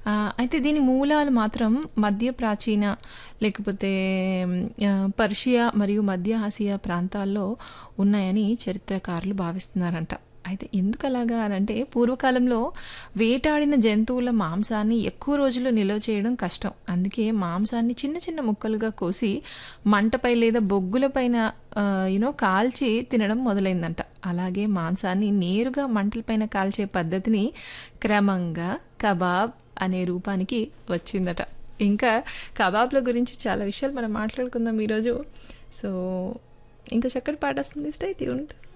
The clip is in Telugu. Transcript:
ఆ, అయితే దీని మూలాలు మాత్రం మధ్య ప్రాచీన లేకపోతే ఆ, పర్షియా మరియు మధ్య ఆసియా ప్రాంతాల్లో ఉన్నాయని చరిత్రకారులు భావిస్తున్నారంట అయితే ఎందుకు అలాగా అని అంటే పూర్వకాలంలో వేటాడిన జంతువుల మాంసాన్ని ఎక్కువ రోజులు నిల్వ చేయడం కష్టం అందుకే మాంసాన్ని చిన్న చిన్న ముక్కలుగా కోసి మంటపై లేదా బొగ్గులపైన యూనో కాల్చి తినడం మొదలైందంట అలాగే మాంసాన్ని నేరుగా మంటలపైన కాల్చే పద్ధతిని క్రమంగా కబాబ్ అనే రూపానికి వచ్చిందట ఇంకా కబాబ్ల గురించి చాలా విషయాలు మనం మాట్లాడుకుందాం ఈరోజు సో ఇంకా చక్కటి పాట వస్తుంది స్టే ట్యూన్డ్